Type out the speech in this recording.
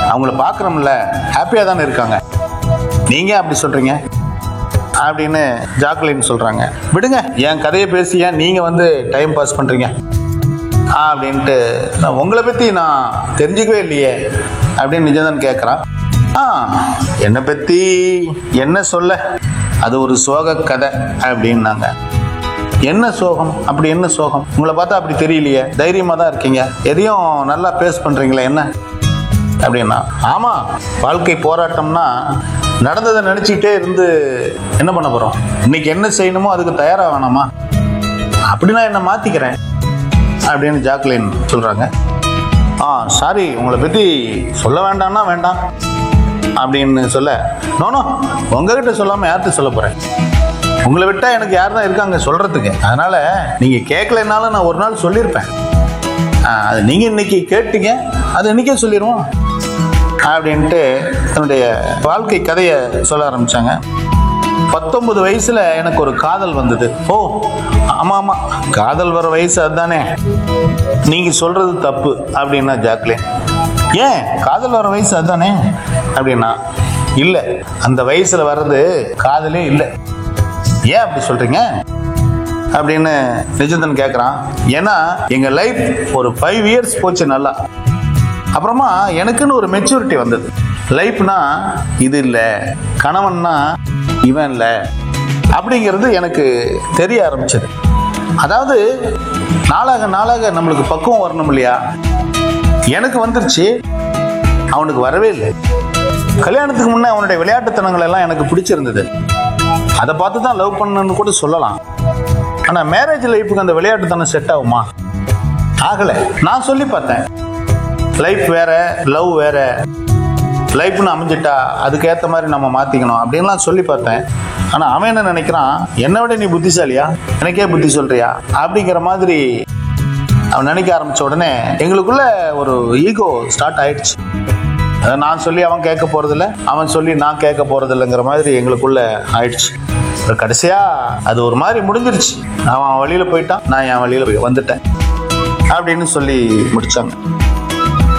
அவங்கள பார்க்குறோம்ல ஹாப்பியாக தானே இருக்காங்க நீங்கள் அப்படி சொல்கிறீங்க அப்படின்னு ஜாக்லின் சொல்கிறாங்க விடுங்க என் கதையை பேசி ஏன் நீங்கள் வந்து டைம் பாஸ் பண்ணுறீங்க அப்படின்ட்டு நான் உங்களை பற்றி நான் தெரிஞ்சுக்கவே இல்லையே அப்படின்னு நிஜந்தன் கேட்குறான் ஆ என்னை பற்றி என்ன சொல்ல அது ஒரு சோக கதை அப்படின்னாங்க என்ன சோகம் அப்படி என்ன சோகம் உங்களை பார்த்தா அப்படி தெரியலையே தைரியமாக தான் இருக்கீங்க எதையும் நல்லா பேஸ் பண்ணுறீங்களே என்ன அப்படின்னா ஆமாம் வாழ்க்கை போராட்டம்னா நடந்ததை நினச்சிக்கிட்டே இருந்து என்ன பண்ண போகிறோம் இன்னைக்கு என்ன செய்யணுமோ அதுக்கு தயாராக வேணாமா அப்படி நான் என்னை மாற்றிக்கிறேன் அப்படின்னு ஜாக்லின் சொல்கிறாங்க ஆ சாரி உங்களை பற்றி சொல்ல வேண்டாம்னா வேண்டாம் அப்படின்னு சொல்ல நோனோ உங்ககிட்ட சொல்லாமல் யார்கிட்ட சொல்ல போகிறேன் உங்களை விட்டால் எனக்கு யார் தான் இருக்காங்க சொல்கிறதுக்கு அதனால் நீங்கள் கேட்கலனாலும் நான் ஒரு நாள் சொல்லியிருப்பேன் ஆ, அது நீங்கள் இன்னைக்கு கேட்டீங்க அது இன்னைக்கே சொல்லிடுவோம் அப்படின்ட்டு தன்னுடைய வாழ்க்கை கதையை சொல்ல ஆரம்பிச்சாங்க பத்தொன்பது வயசுல எனக்கு ஒரு காதல் வந்தது ஓ ஆமா ஆமா காதல் வர வயசு அதுதானே நீங்க சொல்றது தப்பு அப்படின்னா ஜாக்லின் ஏன் காதல் வர வயசு அதுதானே அப்படின்னா இல்ல அந்த வயசுல வர்றது காதலே இல்லை ஏன் அப்படி சொல்றீங்க அப்படின்னு நிஜந்தன் கேட்குறான் ஏன்னா எங்கள் லைஃப் ஒரு ஃபைவ் இயர்ஸ் போச்சு நல்லா அப்புறமா எனக்குன்னு ஒரு மெச்சூரிட்டி வந்தது லைஃப்னா இது இல்லை கணவன்னா இவன் இல்லை அப்படிங்கிறது எனக்கு தெரிய ஆரம்பிச்சது அதாவது நாளாக நாளாக நம்மளுக்கு பக்குவம் வரணும் இல்லையா எனக்கு வந்துருச்சு அவனுக்கு வரவே இல்லை கல்யாணத்துக்கு முன்னே அவனுடைய விளையாட்டுத்தனங்கள் எல்லாம் எனக்கு பிடிச்சிருந்தது அதை பார்த்து தான் லவ் பண்ணணும்னு கூட சொல்லலாம் ஆனால் மேரேஜ் லைஃபுக்கு அந்த விளையாட்டுத்தனம் செட் ஆகுமா ஆகலை நான் சொல்லி பார்த்தேன் லைஃப் வேற லவ் வேற லைஃப்னு அமைஞ்சிட்டா அதுக்கேற்ற மாதிரி நம்ம மாற்றிக்கணும் அப்படின்லாம் சொல்லி பார்த்தேன் ஆனால் அவன் என்ன நினைக்கிறான் என்னை விட நீ புத்திசாலியா எனக்கே புத்தி சொல்றியா அப்படிங்கிற மாதிரி அவன் நினைக்க ஆரம்பிச்ச உடனே எங்களுக்குள்ள ஒரு ஈகோ ஸ்டார்ட் ஆயிடுச்சு அதை நான் சொல்லி அவன் கேட்க போறதில்ல அவன் சொல்லி நான் கேட்க போறதில்லைங்கிற மாதிரி எங்களுக்குள்ள ஆயிடுச்சு அப்புறம் கடைசியா அது ஒரு மாதிரி முடிஞ்சிருச்சு அவன் அவன் வழியில போயிட்டான் நான் என் வழியில போய் வந்துட்டேன் அப்படின்னு சொல்லி முடிச்சாங்க